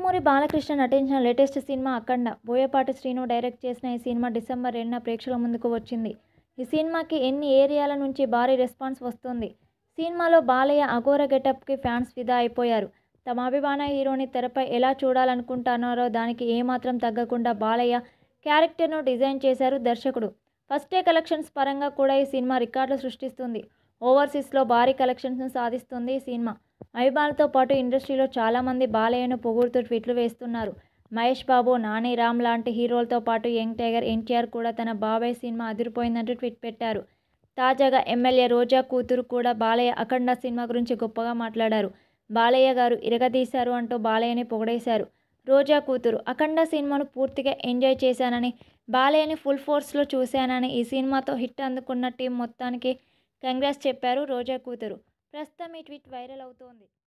నందమూరి బాలకృష్ణ నటించిన latest cinema Akhanda Boyapati Srinu direct చేసిన ఈ సినిమా డిసెంబర్ రెండున ప్రేక్షకుల ముందుకు వచ్చింది ఈ సినిమాకి ఎన్ని ఏరియాల నుంచి భారీ రెస్పాన్స్ వస్తుంది సినిమాలో బాలయ్య అఘోర గెటప్కి ఫ్యాన్స్ ఫిదా అయిపోయారు తమ అభిమాన హీరోని తెరపై ఎలా చూడాలనుకుంటున్నారో దానికి ఏమాత్రం తగ్గకుండా బాలయ్య క్యారెక్టర్ను డిజైన్ చేశారు దర్శకుడు ఫస్ట్ డే కలెక్షన్స్ పరంగా కూడా ఈ సినిమా రికార్డులు సృష్టిస్తుంది ఓవర్సీస్లో భారీ కలెక్షన్స్ను సాధిస్తుంది ఈ సినిమా అభిమానులతో పాటు ఇండస్ట్రీలో చాలామంది బాలయ్యను పొగుడుతూ ట్వీట్లు వేస్తున్నారు మహేష్ బాబు నాని రామ్ లాంటి హీరోలతో పాటు యంగ్ టైగర్ ఎన్టీఆర్ కూడా తన బాబాయ్ సినిమా అదిరిపోయిందంటూ ట్వీట్ పెట్టారు తాజాగా ఎమ్మెల్యే రోజా కూతురు కూడా బాలయ్య అఖండ సినిమా గురించి గొప్పగా మాట్లాడారు బాలయ్య గారు ఇరగదీశారు అంటూ బాలయ్యని పొగిడేశారు రోజా కూతురు అఖండ సినిమాను పూర్తిగా ఎంజాయ్ చేశానని బాలయ్యని ఫుల్ ఫోర్స్లో చూశానని ఈ సినిమాతో హిట్ అందుకున్న టీం మొత్తానికి కంగ్రాట్స్ చెప్పారు రోజా కూతురు ప్రస్తుతం ఈ ట్వీట్ వైరల్ అవుతోంది